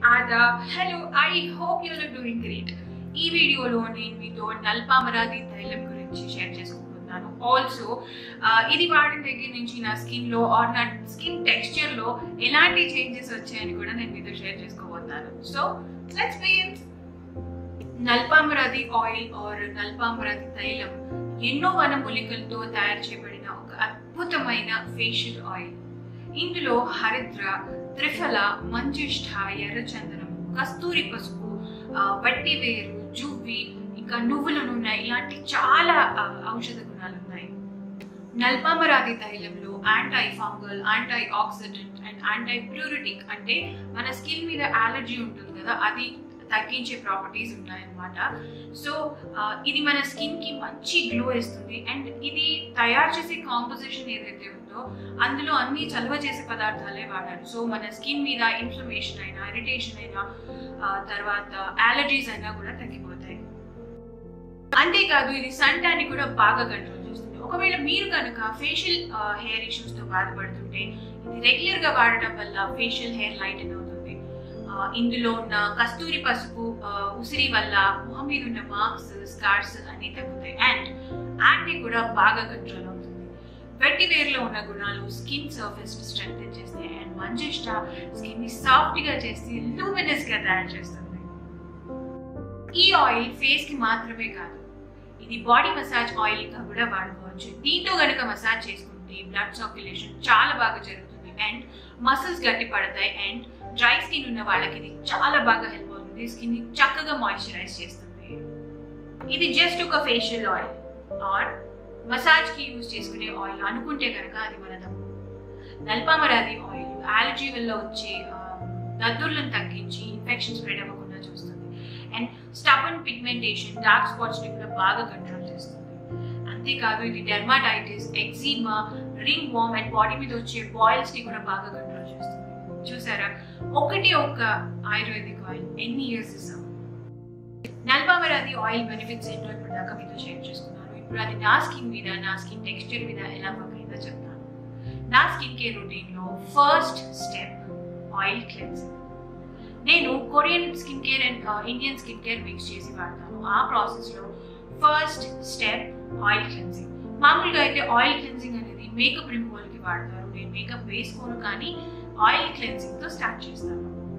ఆదాబ్ hello I hope you are doing great ఈ వీడియోలో నేను మీతో నల్పామరాది తైలం గురించి షేర్ చేసుకుంటున్నాను ఆల్సో ఇది వాడిన దగ్గర నుంచి నా స్కిన్ లో ఆర్ నా స్కిన్ టెక్స్చర్ లో ఎలాంటి చేంజెస్ వచ్చాయని కూడా నేను మీతో షేర్ చేసుకోబోతున్నాను so let's begin Nalpamaradi oil or Nalpamaradi తైలం ఎన్నో వనమూలికలతో తయారు చేయబడిన ఒక అద్భుతమైన ఫేషియల్ ఆయిల్ ఇందులో హరిద్ర త్రిఫల మంజిష్ఠ ఎర్రచందనం కస్తూరి పసుపు ఆ, వట్టి వేరు జువ్వి ఇంకా నువ్వుల నూనె ఇలాంటి చాలా ఆ, ఔషధ గుణాలు ఉన్నాయి నల్పామరాది తైలంలో anti fungal anti oxidant and anti pruritic అంటే మన స్కిన్ మీద అలర్జీ ఉంటుంది కదా అది తగ్గించే ప్రాపర్టీస్ ఉన్నాయన్నమాట సో ఇది మన స్కిన్ కి మంచి గ్లో ఇస్తుంది అండ్ ఇది తయారు చేసే కాంపోజిషన్ ఏదైతే ఉందో అందులో అన్ని చలువ చేసే పదార్థాలే వాడారు సో మన స్కిన్ మీద ఇన్ఫ్లమేషన్ అయినా ఇరిటేషన్ అయినా ఆ, తర్వాత అలర్జీస్ అయినా కూడా తగ్గిపోతాయి అంతేకాదు ఇది సన్ ని కూడా బాగా కంట్రోల్ చేస్తుంది ఒకవేళ మీరు కనుక ఫేషియల్ హెయిర్ ఇష్యూస్ తో బాధపడుతుంటే ఇది రెగ్యులర్ గా వాడటం వల్ల ఫేషియల్ హెయిర్ లైటన్ అవుతుంది ఆ, ఇందులో ఉన్న కస్తూరి పసుపు ఆ, ఉసిరి వల్ల మొహం మీద ఉన్న మార్క్స్ స్కార్స్ అన్ని తగ్గుతాయి అండ్ యాక్నే కూడా బాగా కంట్రోల్ అవుతుంది వెట్టి వేర్లో ఉన్న గుణాలు స్కిన్ సర్ఫేస్ స్ట్రెంగ్ చేస్తాయి అండ్ మంజిష్ట స్కిన్ ని సాఫ్ట్ గా చేసి లూమినస్ గా తయారు చేస్తుంది ఈ ఆయిల్ ఫేస్ కి మాత్రమే కాదు ఇది బాడీ మసాజ్ ఆయిల్ గా కూడా వాడుకోవచ్చు దీంతో గనుక మసాజ్ చేసుకుంటే బ్లడ్ సర్క్యులేషన్ చాలా బాగా జరుగుతుంది అండ్ మసిల్స్ గట్టి పడతాయి అండ్ డ్రై స్కిన్ ఉన్న వాళ్ళకి ఇది చాలా బాగా హెల్ప్ అవుతుంది స్కిన్ ని చక్కగా మాయిశ్చరైజ్ చేస్తుంది ఇది జస్ట్ ఒక ఫేషియల్ ఆయిల్ ఆర్ మసాజ్ కి యూజ్ చేసుకునే ఆయిల్ అనుకుంటే కనుక అది మన తప్పు నల్పామరాది ఆయిల్ అలర్జీ వల్ల వచ్చే ఆ, దద్దుర్లను తగ్గించి ఇన్ఫెక్షన్ స్ప్రెడ్ అవ్వకుండా చూస్తుంది and stubborn pigmentation dark spots ని కూడా బాగా కంట్రోల్ చేస్తుంది అంతేకాదు ఇది dermatitis eczema ringworm and body మీద వచ్చే బాయిల్స్ ని కూడా బాగా కంట్రోల్ చేస్తుంది చూసారా ఒకటి ఒక్క ఆయుర్వేదిక్ ఆయిల్ ఎన్ని ఇయర్స్ ఇస్తాం నల్పామరాది ఆయిల్ బెనిఫిట్స్ ఏంటో ఇప్పుడు దాకా మీతో షేర్ చేసుకున్నాను ఇప్పుడు అది నా స్కిన్ మీద నా స్కిన్ టెక్స్చర్ మీద ఎలా వర్క్ అయిందో చెప్తాను నా స్కిన్ కేర్ రొటీన్ లో ఫస్ట్ స్టెప్ ఆయిల్ క్లెన్సింగ్ నేను Korean skin care and Indian skin care mix చేసి వాడతాను ఆ ప్రాసెస్ లో ఫస్ట్ స్టెప్ ఆయిల్ క్లెన్సింగ్ మామూలుగా అయితే ఆయిల్ క్లెన్సింగ్ అనేది మేకప్ రిమూవల్ కి వాడతారు నేను మేకప్ వేసుకోను కానీ ఆయిల్ క్లెన్సింగ్ తో స్టార్ట్ చేస్తాను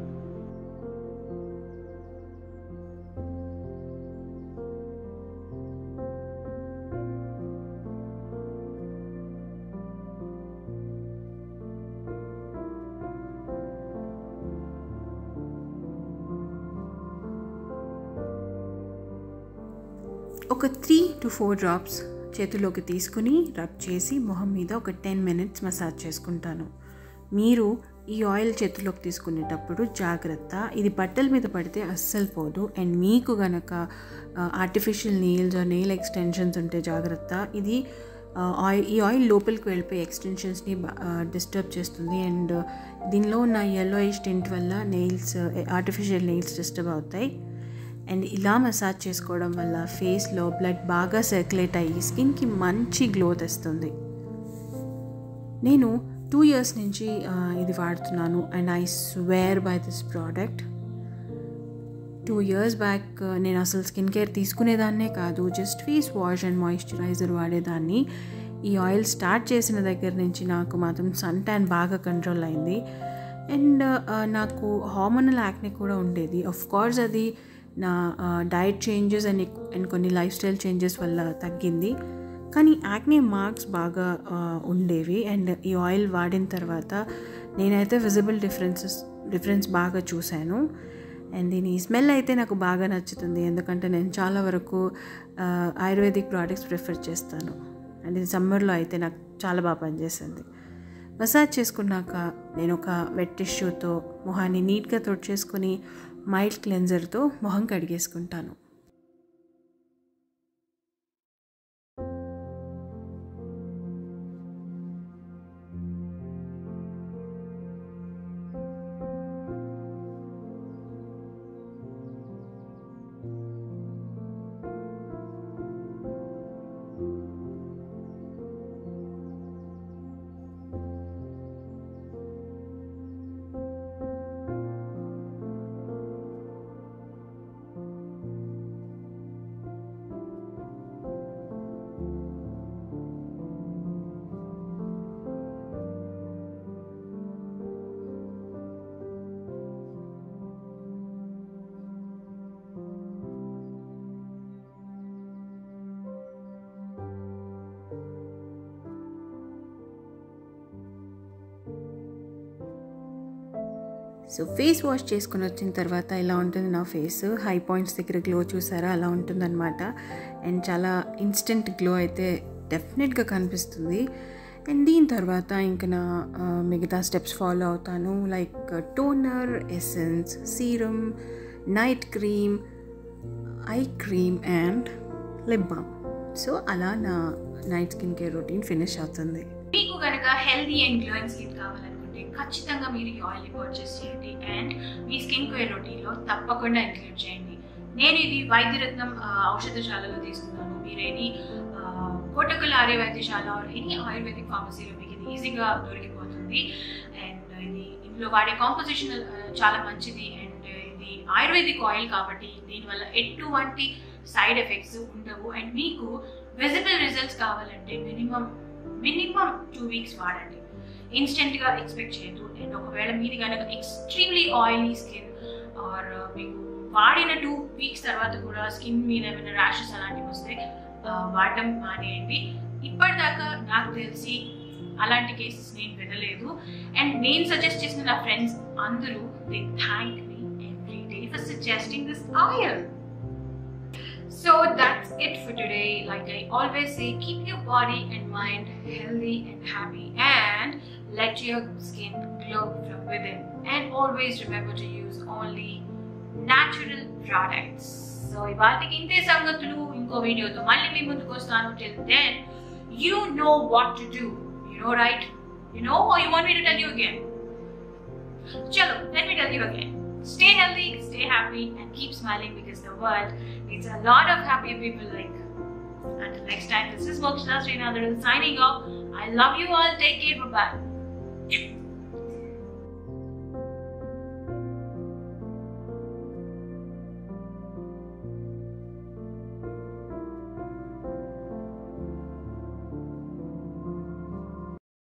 ఒక త్రీ టు ఫోర్ డ్రాప్స్ చేతిలోకి తీసుకుని రబ్ చేసి మొహం మీద ఒక టెన్ మినిట్స్ మసాజ్ చేసుకుంటాను మీరు ఈ ఆయిల్ చేతిలోకి తీసుకునేటప్పుడు జాగ్రత్త ఇది బట్టల మీద పడితే అస్సలు పోదు అండ్ మీకు గనక ఆర్టిఫిషియల్ నెయిల్స్ నెయిల్ ఎక్స్టెన్షన్స్ ఉంటే జాగ్రత్త ఇది ఆయిల్ ఈ ఆయిల్ లోపలికి వెళ్ళిపోయి ఎక్స్టెన్షన్స్ని డిస్టర్బ్ చేస్తుంది అండ్ దీనిలో ఉన్న ఎల్లో టెంట్ వల్ల నెయిల్స్ ఆర్టిఫిషియల్ నెయిల్స్ డిస్టర్బ్ అవుతాయి అండ్ ఇలా మసాజ్ చేసుకోవడం వల్ల ఫేస్లో బ్లడ్ బాగా సర్క్యులేట్ అయ్యి స్కిన్కి మంచి గ్లో తెస్తుంది నేను టూ ఇయర్స్ నుంచి ఆ, ఇది వాడుతున్నాను and I swear by this product two years back నేను అసలు స్కిన్ కేర్ తీసుకునేదాన్నే కాదు just face wash and moisturiser వాడేదాన్ని ఈ ఆయిల్ స్టార్ట్ చేసిన దగ్గర నుంచి నాకు మాత్రం సన్ ట్యాన్ బాగా కంట్రోల్ అయింది అండ్ నాకు హార్మోనల్ యాక్నే కూడా ఉండేది ఆఫ్ కోర్స్ అది నా డయట్ చేంజెస్ అండ్ అండ్ కొన్ని లైఫ్ స్టైల్ చేంజెస్ వల్ల తగ్గింది కానీ యాక్నే మార్క్స్ బాగా ఆ, ఉండేవి అండ్ ఈ ఆయిల్ వాడిన తర్వాత నేనైతే విజిబుల్ డిఫరెన్సెస్ డిఫరెన్స్ బాగా చూశాను అండ్ దీని స్మెల్ అయితే నాకు బాగా నచ్చుతుంది ఎందుకంటే నేను చాలా వరకు ఆ, ఆయుర్వేదిక్ ప్రోడక్ట్స్ ప్రిఫర్ చేస్తాను అండ్ ఇది సమ్మర్లో అయితే నాకు చాలా బాగా పనిచేసింది మసాజ్ చేసుకున్నాక నేను ఒక వెట్ టిష్యూతో మొహాన్ని నీట్గా తుడిచేసుకుని మైల్డ్ క్లెన్జర్తో మొహం కడిగేసుకుంటాను సో ఫేస్ వాష్ చేసుకుని వచ్చిన తర్వాత ఇలా ఉంటుంది నా ఫేస్ హై పాయింట్స్ దగ్గర గ్లో చూసారా అలా ఉంటుందన్నమాట అండ్ చాలా ఇన్స్టెంట్ గ్లో అయితే డెఫినెట్గా కనిపిస్తుంది అండ్ దీని తర్వాత ఇంకా నా ఆ, మిగతా స్టెప్స్ ఫాలో అవుతాను like toner essence serum night cream eye cream and lip balm so అలా నా night skin care routine finish అవుతుంది మీకు కనుక హెల్దీ అండ్ గ్లోయింగ్ స్కిన్ కావాలనుకుంటే ఖచ్చితంగా మీరు ఈ ఆయిల్ని పర్చేస్ చేయండి అండ్ మీ స్కిన్ కేర్ రొటీన్లో తప్పకుండా ఇంక్లూడ్ చేయండి నేను ఇది వైద్యరత్నం ఆ, ఔషధశాలలో తీసుకున్నాను మీరేని కోటకుల ఆర్య వైద్యశాల ఎనీ ఆయుర్వేదిక్ ఫార్మసీలో మీకు ఇది ఈజీగా దొరికిపోతుంది అండ్ ఇది ఇందులో వాడే కాంపోజిషన్ చాలా మంచిది అండ్ ఇది ఆయుర్వేదిక్ ఆయిల్ కాబట్టి దీనివల్ల ఎటువంటి సైడ్ ఎఫెక్ట్స్ ఉండవు అండ్ మీకు విజిబుల్ రిజల్ట్స్ కావాలంటే మినిమం మినిమం టూ వీక్స్ వాడండి ఇన్స్టెంట్గా ఎక్స్పెక్ట్ చేయొద్దు అండ్ ఒకవేళ మీది కనుక ఎక్స్ట్రీమ్లీ ఆయిలీ స్కిన్ ఆర్ మీకు వాడిన టూ వీక్స్ తర్వాత కూడా స్కిన్ మీద ఏమైనా ర్యాషెస్ అలాంటివి వస్తే ఆ, వాడటం మానేయండి ఇప్పటిదాకా నాకు తెలిసి అలాంటి కేసెస్ నేను వినలేదు అండ్ నేను సజెస్ట్ చేసిన నా ఫ్రెండ్స్ అందరూ they thank me every day for suggesting this oil So that's it for today. Like I always say, keep your body and mind healthy and happy and let your skin glow from within. And always remember to use only natural products. So ఇవాళకి ఇంతే సంగతులు ఇంకో వీడియోతో మళ్ళీ మీ ముందుకు వస్తాను till then you know what to do you know right you know or you want me to tell you again చలో let me tell you again Stay healthy, stay happy, and keep smiling because the world needs a lot of happy people like. Until next time, this is Mokshita Srinathar signing off. I love you all. Take care. Bye bye.